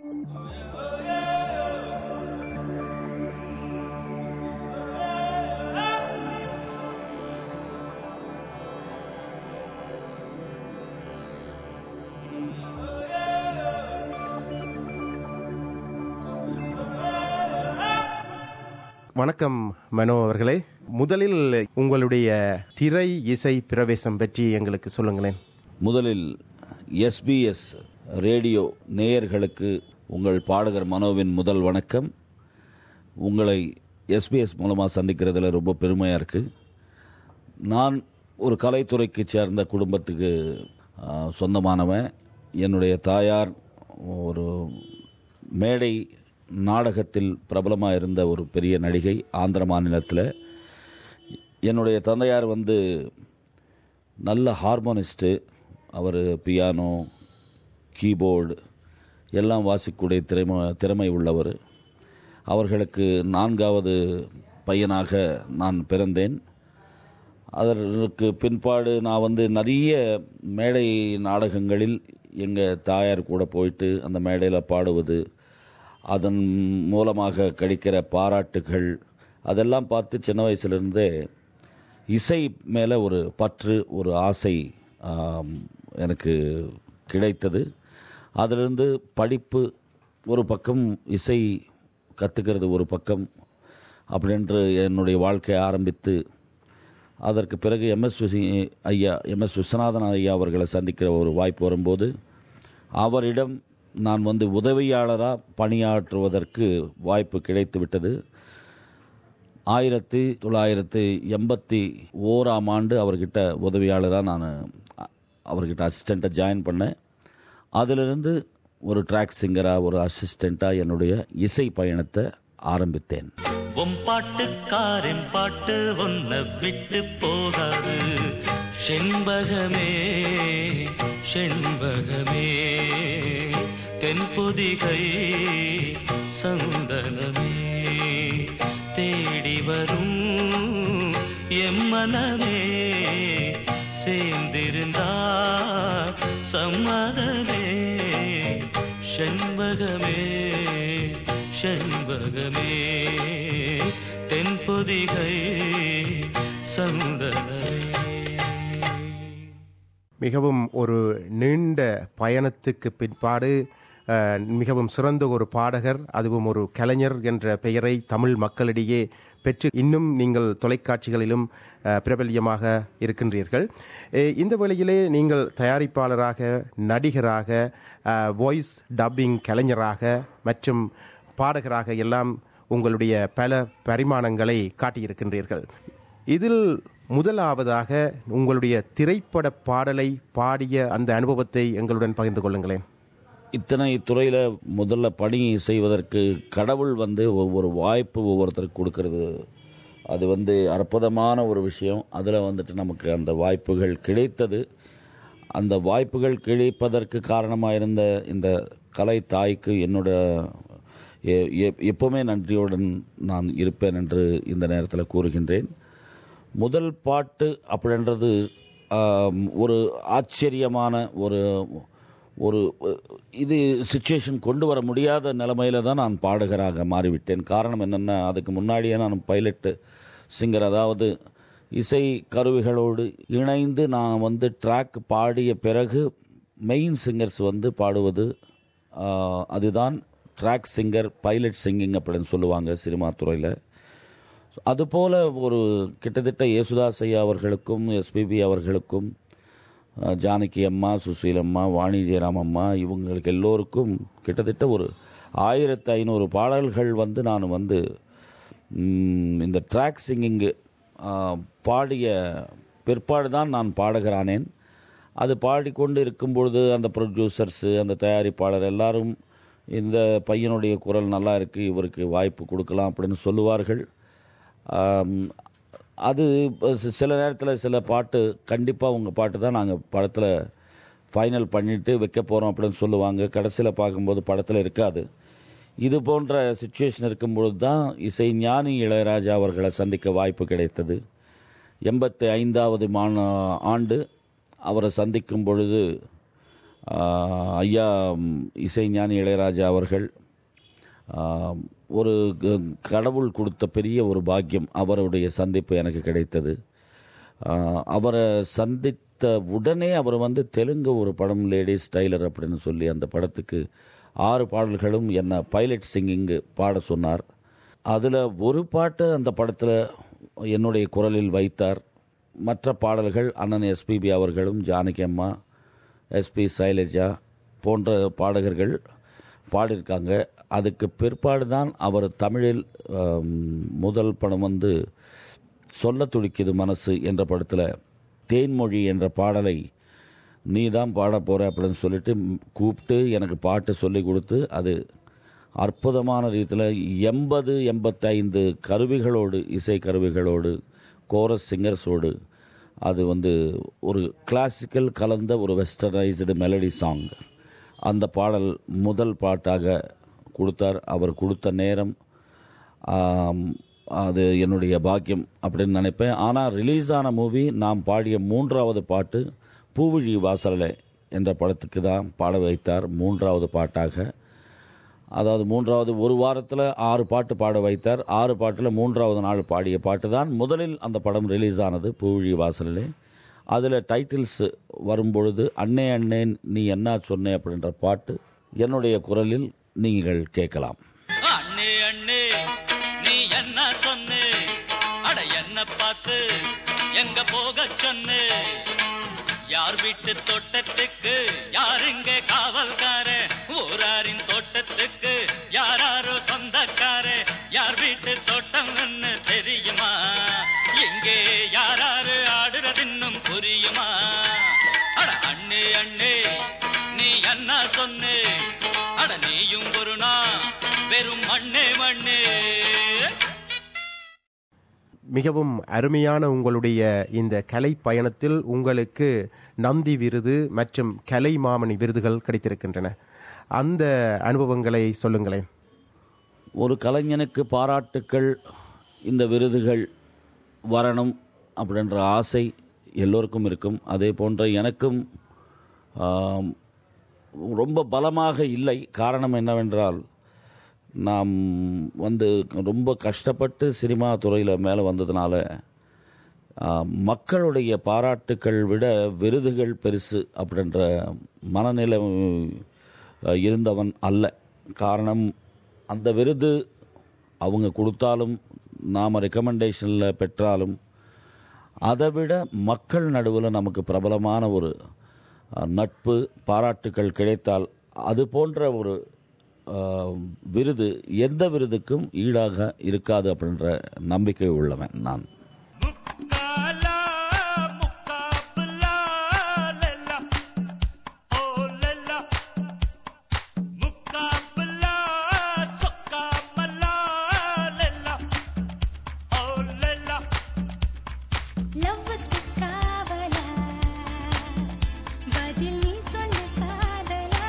வணக்கம் மனோ அவர்களே முதலில் உங்களுடைய திரை இசை பிரவேசம் பற்றி எங்களுக்கு சொல்லுங்களேன் முதலில் எஸ்பிஎஸ் ரேடியோ நேயர்களுக்கு உங்கள் பாடகர் மனோவின் முதல் வணக்கம் உங்களை எஸ்பிஎஸ் மூலமாக சந்திக்கிறதுல ரொம்ப பெருமையாக இருக்குது நான் ஒரு கலைத்துறைக்கு சேர்ந்த குடும்பத்துக்கு ஆ, சொந்தமானவன் என்னுடைய தாயார் ஒரு மேடை நாடகத்தில் பிரபலமாக இருந்த ஒரு பெரிய நடிகை ஆந்திர மாநிலத்தில் என்னுடைய தந்தையார் வந்து நல்ல ஹார்மோனிஸ்ட்டு அவர் பியானோ கீபோர்டு எல்லாம் வாசிக்கக்கூடிய திறமை திறமை உள்ளவர் அவர்களுக்கு நான்காவது பையனாக நான் பிறந்தேன் அதற்கு பின்பாடு நான் வந்து நிறைய மேடை நாடகங்களில் எங்கள் தாயார் கூட போயிட்டு அந்த மேடையில் பாடுவது அதன் மூலமாக கிடைக்கிற பாராட்டுகள் அதெல்லாம் பார்த்து சின்ன வயசுலேருந்தே இசை மேலே ஒரு பற்று ஒரு ஆசை ஆம், எனக்கு கிடைத்தது அதிலிருந்து படிப்பு ஒரு பக்கம் இசை கற்றுக்கிறது ஒரு பக்கம் அப்படின்று என்னுடைய வாழ்க்கையை ஆரம்பித்து அதற்கு பிறகு எம்எஸ் ஐயா எம்எஸ் விஸ்வநாதன் ஐயா அவர்களை சந்திக்கிற ஒரு வாய்ப்பு வரும்போது அவரிடம் நான் வந்து உதவியாளராக பணியாற்றுவதற்கு வாய்ப்பு கிடைத்து விட்டது ஆயிரத்தி தொள்ளாயிரத்தி எண்பத்தி ஓராம் ஆண்டு அவர்கிட்ட உதவியாளராக நான் அ- அவர்கிட்ட அசிஸ்டண்ட்டாக ஜாயின் பண்ணேன் அதிலிருந்து ஒரு ட்ராக் சிங்கராக ஒரு அசிஸ்டண்ட்டாக என்னுடைய இசை பயணத்தை ஆரம்பித்தேன் உம் பாட்டுக்காரன் பாட்டு ஒன்ன விட்டு போகாது செண்பகமே செண்பகமே தென்புதிகை சந்தனமே தேடி வரும் எம்மனமே சேர்ந்திருந்தா சம்மதமே செண்பகமே செண்பகமே தென்பொதிகை சந்தனமே மிகவும் ஒரு நீண்ட பயணத்துக்கு பின்பாடு அஹ், மிகவும் சிறந்த ஒரு பாடகர் அதுவும் ஒரு கலைஞர் என்ற பெயரை தமிழ் மக்களிடையே பெற்று இன்னும் நீங்கள் தொலைக்காட்சிகளிலும் அஹ், பிரபல்யமாக இருக்கின்றீர்கள் அஹ், இந்த வேளையிலே நீங்கள் தயாரிப்பாளராக நடிகராக வாய்ஸ் டப்பிங் கலைஞராக மற்றும் பாடகராக எல்லாம் உங்களுடைய பல பரிமாணங்களை காட்டியிருக்கின்றீர்கள் இதில் முதலாவதாக உங்களுடைய திரைப்பட பாடலை பாடிய அந்த அனுபவத்தை எங்களுடன் பகிர்ந்து கொள்ளுங்களேன் இத்தனை துறையில் முதல்ல பணி செய்வதற்கு கடவுள் வந்து ஒவ்வொரு வாய்ப்பு ஒவ்வொருத்தருக்கு கொடுக்கறது அது வந்து அற்புதமான ஒரு விஷயம் அதில் வந்துட்டு நமக்கு அந்த வாய்ப்புகள் கிடைத்தது அந்த வாய்ப்புகள் கிடைப்பதற்கு காரணமாக இருந்த இந்த கலை தாய்க்கு என்னோட எ- எ- எப்பவுமே நன்றியுடன் நான் இருப்பேன் என்று இந்த நேரத்தில் கூறுகின்றேன் முதல் பாட்டு அப்படின்றது ஆம், ஒரு ஆச்சரியமான ஒரு ஒரு இது சுச்சுவேஷன் கொண்டு வர முடியாத நிலைமையில தான் நான் பாடகராக மாறிவிட்டேன் காரணம் என்னென்னா அதுக்கு முன்னாடியே நான் பைலட்டு சிங்கர் அதாவது இசை கருவிகளோடு இணைந்து நான் வந்து ட்ராக் பாடிய பிறகு மெயின் சிங்கர்ஸ் வந்து பாடுவது ஆ, அதுதான் ட்ராக் சிங்கர் பைலட் சிங்கிங் அப்படின்னு சொல்லுவாங்க சினிமா துறையில் அதுபோல ஒரு கிட்டத்தட்ட யேசுதாஸ் ஐயா அவர்களுக்கும் எஸ்பிபி அவர்களுக்கும் அஹ், ஜானகி அம்மா சுசீல் அம்மா வாணி ஜெயராம் அம்மா இவங்களுக்கு எல்லோருக்கும் கிட்டத்தட்ட ஒரு ஆயிரத்து ஐநூறு பாடல்கள் வந்து நான் வந்து ம், இந்த ட்ராக் சிங்கிங்கு பாடிய பிற்பாடு தான் நான் பாடகரானேன் அது பாடிக்கொண்டு இருக்கும்பொழுது அந்த ப்ரொடியூசர்ஸு அந்த தயாரிப்பாளர் எல்லாரும் இந்த பையனுடைய குரல் நல்லா இருக்குது இவருக்கு வாய்ப்பு கொடுக்கலாம் அப்படின்னு சொல்லுவார்கள் ஆம், அது இப்ப சி- சில நேரத்தில் சில பாட்டு கண்டிப்பாக உங்கள் பாட்டு தான் நாங்கள் படத்தில் ஃபைனல் பண்ணிட்டு வைக்க போகிறோம் அப்படின்னு சொல்லுவாங்க கடைசியில் பார்க்கும்போது படத்தில் இருக்காது இது போன்ற சுச்சுவேஷன் இருக்கும்பொழுது தான் இசை ஞானி இளையராஜா அவர்களை சந்திக்க வாய்ப்பு கிடைத்தது எண்பத்தி ஐந்தாவது மான ஆண்டு அவரை சந்திக்கும் பொழுது ஆஹ், ஐயா ம், இசைஞானி இளையராஜா அவர்கள் ஆஹ், ஒரு க- கடவுள் கொடுத்த பெரிய ஒரு பாக்கியம் அவருடைய சந்திப்பு எனக்கு கிடைத்தது ஆஹ், அவரை சந்தித்த உடனே அவர் வந்து தெலுங்கு ஒரு படம் லேடிஸ் டைலர் அப்படின்னு சொல்லி அந்த படத்துக்கு ஆறு பாடல்களும் என்ன பைலட் சிங்கிங்கு பாட சொன்னார் அதில் ஒரு பாட்டு அந்த படத்தில் என்னுடைய குரலில் வைத்தார் மற்ற பாடல்கள் அண்ணன் எஸ்பிபி அவர்களும் ஜானகி அம்மா எஸ்பி சைலஜா போன்ற பாடகர்கள் பாடியிருக்காங்க அதுக்கு பிற்பாடு தான் அவர் தமிழில் ஆம், முதல் படம் வந்து சொல்ல துடிக்குது மனசு என்ற படத்தில் தேன்மொழி என்ற பாடலை நீ தான் பாட போகிற அப்படின்னு சொல்லிட்டு ம், கூப்பிட்டு எனக்கு பாட்டு சொல்லி கொடுத்து அது அற்புதமான ரீதியில் எண்பது எண்பத்தைந்து கருவிகளோடு இசை கருவிகளோடு கோரஸ் சிங்கர்ஸோடு அது வந்து ஒரு கிளாசிக்கல் கலந்த ஒரு வெஸ்டர்னைஸ்டு மெலடி சாங் அந்த பாடல் முதல் பாட்டாக கொடுத்தார் அவர் கொடுத்த நேரம் ஆம், அது என்னுடைய பாக்கியம் அப்படின்னு நினைப்பேன் ஆனால் ரிலீஸ் ஆன மூவி நாம் பாடிய மூன்றாவது பாட்டு பூவிழி வாசலே என்ற படத்துக்கு தான் பாட வைத்தார் மூன்றாவது பாட்டாக அதாவது மூன்றாவது ஒரு வாரத்தில் ஆறு பாட்டு பாட வைத்தார் ஆறு பாட்டில் மூன்றாவது நாள் பாடிய பாட்டு தான் முதலில் அந்த படம் ரிலீஸ் ஆனது பூவிழி வாசலிலே அதில் டைட்டில்ஸ் வரும்பொழுது அண்ணே அண்ணே நீ என்ன சொன்னே அப்படின்ற பாட்டு என்னுடைய குரலில் நீங்கள் கேட்கலாம் அண்ணே அண்ணே நீ என்ன சொன்னு அட என்ன பார்த்து எங்க போக சொன்னு யார் வீட்டு தோட்டத்துக்கு யாருங்க காவல்கார ஊராரின் தோட்டத்துக்கு யாராரோ சொந்தக்கார யார் வீட்டு தோட்டம்னு தெரியுமா எங்கே யாராரு ஆடுறது இன்னும் புரியுமா அட அண்ணே அண்ணே நீ என்ன சொன்னு அட நீயும் ஒரு நாள் வெறும் மண்ணே மண்ணே மிகவும் அருமையான உங்களுடைய இந்த கலை பயணத்தில் உங்களுக்கு நந்தி விருது மற்றும் கலை மாமணி விருதுகள் கிடைத்திருக்கின்றன அந்த அனுபவங்களை சொல்லுங்களேன் ஒரு கலைஞனுக்கு பாராட்டுக்கள் இந்த விருதுகள் வரணும் அப்படின்ற ஆசை எல்லோருக்கும் இருக்கும் அதே போன்ற எனக்கும் ஆம், ரொம்ப பலமாக இல்லை காரணம் என்னவென்றால் நாம் வந்து ரொம்ப கஷ்டப்பட்டு சினிமா துறையில் மேலே வந்ததுனால ஆ, மக்களுடைய பாராட்டுக்கள் விட விருதுகள் பெருசு அப்படின்ற மனநிலை ஆ, இருந்தவன் அல்ல காரணம் அந்த விருது அவங்க கொடுத்தாலும் நாம் ரெக்கமெண்டேஷனில் பெற்றாலும் அதை விட மக்கள் நடுவில் நமக்கு பிரபலமான ஒரு அஹ், நட்பு பாராட்டுக்கள் கிடைத்தால் அது போன்ற ஒரு அஹ், விருது எந்த விருதுக்கும் ஈடாக இருக்காது அப்படின்ற நம்பிக்கை உள்ளவன் நான் முக்காலா முக்காபுலா லல்லா ஓ லல்லா முக்காபுலா சொக்காமலா லல்லா ஓ லல்லா லவ்வுக்கு காவலா பதில் நீ சொல்லு காதலா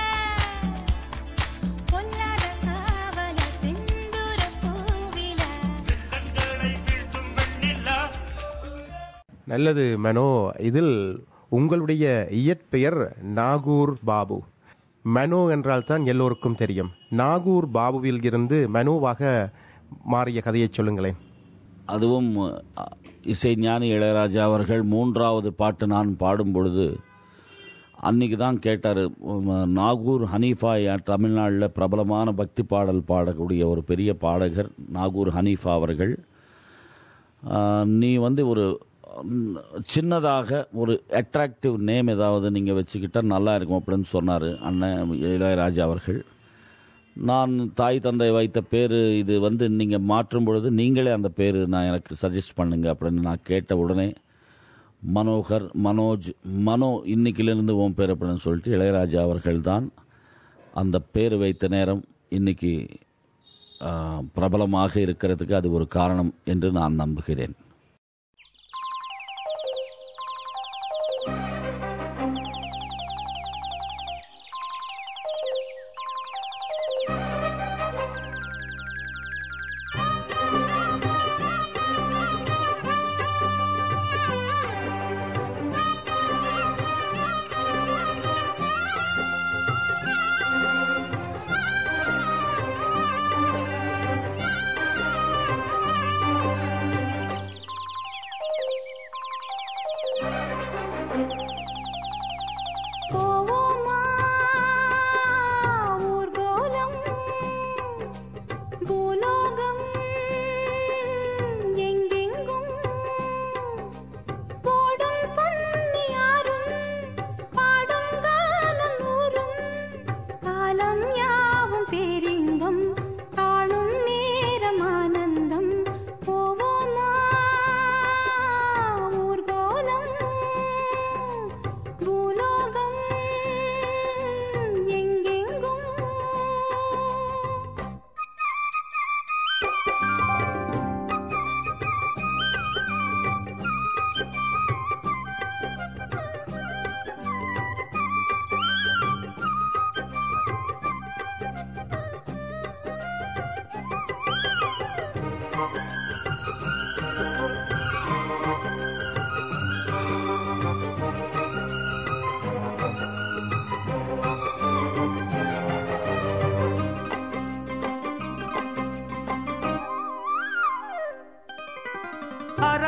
பொல்லாத காவலா செந்தூர பூவிலா கண்களை வீழ்த்தும் வெண்ணிலா நல்லது மனோ இதில் உங்களுடைய இயற்பெயர் நாகூர் பாபு மனோ என்றால் தான் எல்லோருக்கும் தெரியும் நாகூர் பாபுவில் இருந்து மனோவாக மாறிய கதையை சொல்லுங்களேன் அதுவும் அ, இசைஞானி இளையராஜா அவர்கள் மூன்றாவது பாட்டு நான் பாடும் பொழுது அன்னைக்கு தான் கேட்டார் நாகூர் ஹனீஃபா யா- தமிழ்நாட்டில் பிரபலமான பக்தி பாடல் பாடக்கூடிய ஒரு பெரிய பாடகர் நாகூர் ஹனீஃபா அவர்கள் ஆ, நீ வந்து ஒரு ம், சின்னதாக ஒரு அட்ராக்டிவ் நேம் ஏதாவது நீங்கள் வச்சுக்கிட்டால் நல்லா இருக்கும் அப்படின்னு சொன்னார் அண்ணன் இளையராஜா அவர்கள் நான் தாய் தந்தை வைத்த பேர் இது வந்து நீங்கள் மாற்றும் பொழுது நீங்களே அந்த பேர் நான் எனக்கு சஜஸ்ட் பண்ணுங்க அப்படின்னு நான் கேட்ட உடனே மனோகர் மனோஜ் மனோ இன்னைக்கிலிருந்து உன் பேர் அப்படின்னு சொல்லிட்டு இளையராஜா அவர்கள் தான் அந்த பேர் வைத்த நேரம் இன்னைக்கு ஆ, பிரபலமாக இருக்கிறதுக்கு அது ஒரு காரணம் என்று நான் நம்புகிறேன்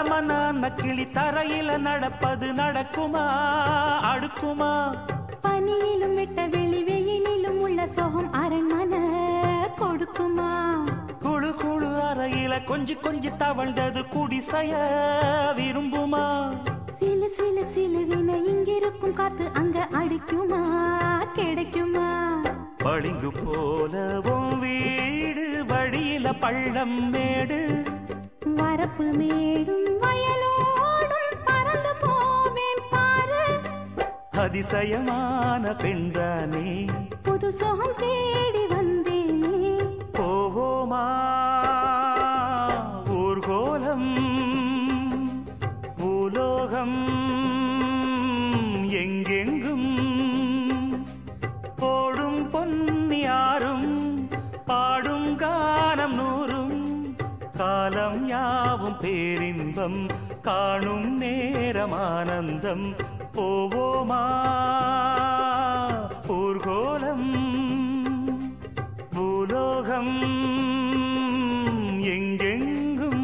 மனான கிளி தரையில நடப்பது நடக்குமா அடுக்குமா பனியிலும் விட்ட வெளி வெயிலிலும் உள்ள சோகம் அரண்மனை கொடுக்குமா குழு குழு அறையில கொஞ்சி கொஞ்சி தவழ்ந்தது குடிசைய விரும்புமா சிலு சிலு சிலுவின இங்கிருக்கும் காத்து அங்க அடிக்குமா கிடைக்குமா பளிங்கு போலவும் வீடு வழியில பள்ளம் மேடு வரப்பு மேடும் வயலோடும் பறந்து போவேன் பாரு அதிசயமான பெண்தானே புது சோகம் தேடி வந்தேனே போவோமா ஊர்கோலம் பூலோகம் எங்கெங்கும் போடும் பொன்னியாரும் பாடும் கானம் நூறும் காலம் யாவும் பேரின்பம் காணும் நேரம் ஆனந்தம் போவோமா ஊர்கோலம் பூலோகம் எங்கெங்கும்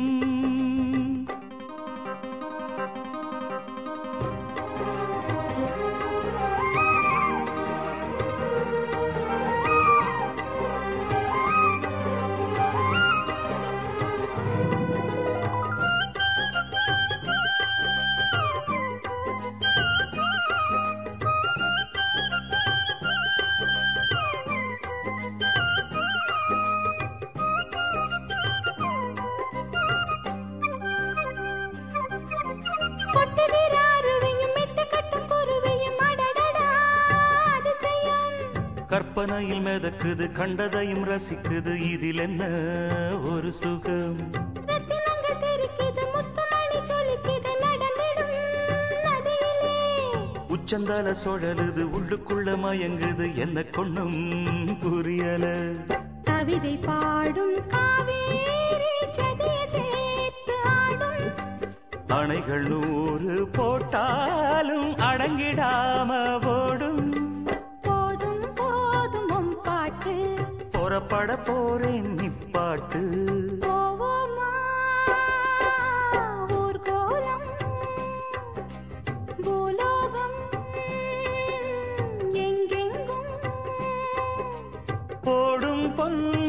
கொட்டுகிற அருவியும் மெட்டு கட்டும் குருவியும் அடடடா அதிசயம் கற்பனையில் மிதக்குது கண்டதையும் ரசிக்குது இதில் என்ன ஒரு சுகம் ரத்தினங்கள் தெரிக்குது முத்துமணி சொலிக்குது நடந்திடும் நதியிலே உச்சந்தால சுழலுது உள்ளுக்குள்ள மயங்குது என்ன கொண்ணும் புரியல கவிதை பாடும் காவேரி சதிய சேர்த்து ஆடும் அணைகள் நூறு போட்டாலும் அடங்கிடாம ஓடும் போதும் போதும் உம் பாட்டு புறப்பட போறேன் நிப்பாட்டு போவோமா ஊர்கோலம் பூலோகம் எங்கெங்கும் போடும் பொன்